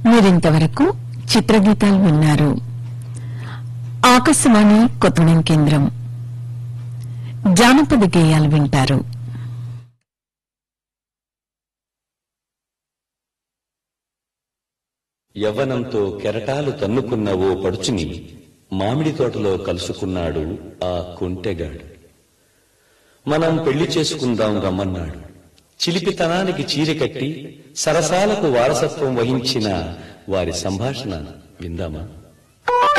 మీరింతవరకు చిత్రగీతాలు విన్నారు ఆకాశవాణి కొత్తగూడెం కేంద్రం జానపద గేయాలు వింటారు యవ్వనంతో కెరటాలు తన్నుకున్న ఓ పడుచుని మామిడి తోటలో కలుసుకున్నాడు ఆ కుంటెగాడు మనం పెళ్లి చేసుకుందాం రమ్మన్నాడు చిలిపితనానికి చీర కట్టి సరసాలకు వారసత్వం వహించిన వారి సంభాషణ విందామా